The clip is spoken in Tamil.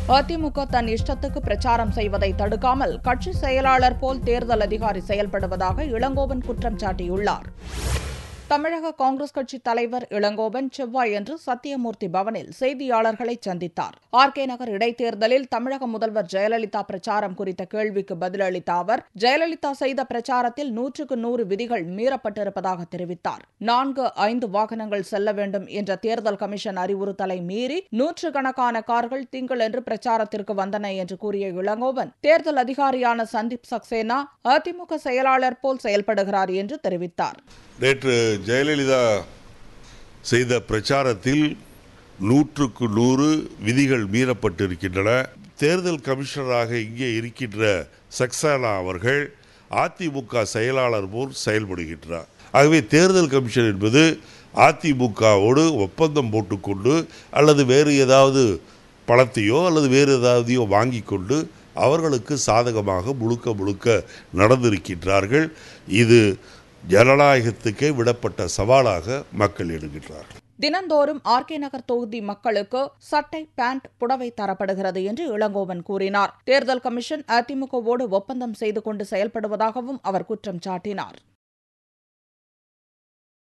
அதிமுக தன் இஷ்டத்துக்கு பிரச்சாரம் செய்வதை தடுக்காமல் கட்சி செயலாளர் போல் தேர்தல் அதிகாரி செயல்படுவதாக இளங்கோவன் குற்றம் சாட்டியுள்ளார் தமிழக காங்கிரஸ் கட்சி தலைவர் இளங்கோவன் செவ்வாயன்று சத்தியமூர்த்தி பவனில் செய்தியாளர்களை சந்தித்தார் ஆர் கே நகர் இடைத்தேர்தலில் தமிழக முதல்வர் ஜெயலலிதா பிரச்சாரம் குறித்த கேள்விக்கு பதிலளித்த அவர் ஜெயலலிதா செய்த பிரச்சாரத்தில் நூற்றுக்கு நூறு விதிகள் மீறப்பட்டிருப்பதாக தெரிவித்தார் நான்கு ஐந்து வாகனங்கள் செல்ல வேண்டும் என்ற தேர்தல் கமிஷன் அறிவுறுத்தலை மீறி நூற்றுக்கணக்கான கார்கள் திங்களன்று பிரச்சாரத்திற்கு வந்தன என்று கூறிய இளங்கோவன் தேர்தல் அதிகாரியான சந்தீப் சக்சேனா அதிமுக செயலாளர் போல் செயல்படுகிறார் என்று தெரிவித்தார் நேற்று ஜெயலலிதா செய்த பிரச்சாரத்தில் நூற்றுக்கு நூறு விதிகள் மீறப்பட்டிருக்கின்றன தேர்தல் கமிஷனராக இங்கே இருக்கின்ற சக்சேனா அவர்கள் அதிமுக செயலாளர் போல் செயல்படுகின்றார் ஆகவே தேர்தல் கமிஷன் என்பது அதிமுகவோடு ஒப்பந்தம் போட்டுக்கொண்டு அல்லது வேறு ஏதாவது பணத்தையோ அல்லது வேறு ஏதாவதையோ வாங்கி கொண்டு அவர்களுக்கு சாதகமாக முழுக்க முழுக்க நடந்திருக்கின்றார்கள் இது ஜனநாயகத்துக்கே விடப்பட்ட சவாலாக மக்கள் எடுக்கின்றார்கள் தினந்தோறும் ஆர்கே நகர் தொகுதி மக்களுக்கு சட்டை பேண்ட் புடவை தரப்படுகிறது என்று இளங்கோவன் கூறினார் தேர்தல் கமிஷன் அதிமுகவோடு ஒப்பந்தம் செய்து கொண்டு செயல்படுவதாகவும் அவர் குற்றம் சாட்டினார்